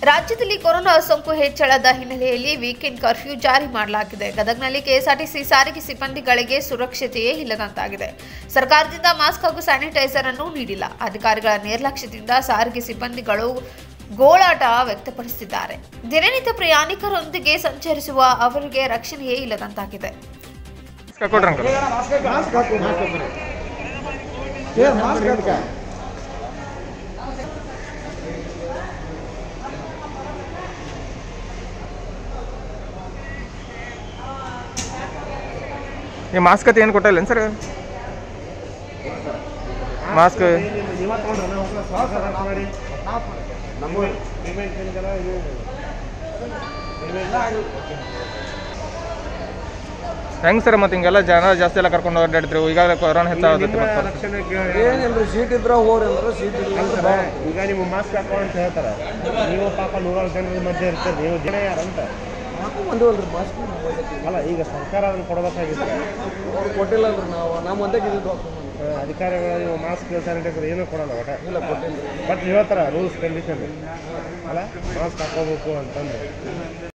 ರಾಜ್ಯದಲ್ಲಿ ಕೊರೋನಾ ಸೋಂಕು ಹೆಚ್ಚಳದ ಹಿನ್ನೆಲೆಯಲ್ಲಿ ವೀಕೆಂಡ್ ಕರ್ಫ್ಯೂ ಜಾರಿ ಮಾಡಲಾಗಿದೆ ಗದಗ್ನಲ್ಲಿ ಕೆಎಸ್ಆರ್ಟಿಸಿ ಸಾರಿಗೆ ಸಿಬ್ಬಂದಿಗಳಿಗೆ ಸುರಕ್ಷತೆಯೇ ಇಲ್ಲದಂತಾಗಿದೆ ಸರ್ಕಾರದಿಂದ ಮಾಸ್ಕ್ ಹಾಗೂ ಸ್ಯಾನಿಟೈಸರ್ ಅನ್ನು ನೀಡಿಲ್ಲ ಅಧಿಕಾರಿಗಳ ನಿರ್ಲಕ್ಷ್ಯದಿಂದ ಸಾರಿಗೆ ಸಿಬ್ಬಂದಿಗಳು ಗೋಳಾಟ ವ್ಯಕ್ತಪಡಿಸಿದ್ದಾರೆ ದಿನನಿತ್ಯ ಪ್ರಯಾಣಿಕರೊಂದಿಗೆ ಸಂಚರಿಸುವ ಅವರಿಗೆ ರಕ್ಷಣೆಯೇ ಇಲ್ಲದಂತಾಗಿದೆ ಕೊಡ್ರಿ ಅಂಕಲ್ ಮಾಸ್ಕ್ ಹಾಕು ಏ ಮಾಸ್ಕ್ ಹಾಕ ಈ ಮಾಸ್ಕ್ ಅಂತ ಏನು ಕೊಟ್ಟಿಲ್ಲ ಸರ್ ಮಾಸ್ಕ್ ನಮ್ಮ ಹೆಂಗ್ ಸರ್ ಮತ್ತೆ ಹಿಂಗೆಲ್ಲ ಜನ ಜಾಸ್ತಿ ಎಲ್ಲ ಕರ್ಕೊಂಡು ಓಡಾಡ್ತಿರು ಈಗಾಗಲೇ ಕೊರೋನಾ ಹೆಚ್ಚಾಗುತ್ತೆ ಏನಿಲ್ರಿ ಸೀಟ್ ಇದ್ರ ಹೋರಿ ಅಂದ್ರೆ ಸೀಟ್ ಇಲ್ಲ ಅಂದ್ರೆ ಬಾ. ಈಗ ನೀವು ಮಾಸ್ಕ್ ಹಾಕೋ ಅಂತ ಹೇಳ್ತಾರೆ ನೀವು ಪಾಪ ನೂರಾರು ಜನರ ಮಧ್ಯೆ ಇರ್ತೀರಿ ನೀವು ಜನ ಯಾರಂತ ಹಾಕು ಬಂದಿವಲ್ರಿ ಮಾಸ್ಕ್ ಅಲ್ಲ ಈಗ ಸರ್ಕಾರ ಅದನ್ನು ಕೊಡಬೇಕಾಗಿತ್ತು ಅವ್ರು ಕೊಟ್ಟಿಲ್ಲ ಅಲ್ರಿ ನಾವು ನಮ್ಮ ಒಂದೇ ಇದ್ದಿದ್ದು ಹಾಕ್ಕೊಂಡ್ ಬಂದ್ವಿ. ಆ, ಅಧಿಕಾರಿಗಳು ನೀವು ಮಾಸ್ಕ್ ಸ್ಯಾನಿಟೈಸರ್ ಏನೂ ಕೊಡಲ್ಲ ಒಟ ಇಲ್ಲ ಕೊಟ್ಟಿಲ್ಲ ಬಟ್ ಹೇಳ್ತಾರ ರೂಲ್ಸ್ ಕಂಡೀಷನ್ ಅಲ್ಲ ಮಾಸ್ಕ್ ಹಾಕೋಬೇಕು ಅಂತಂದು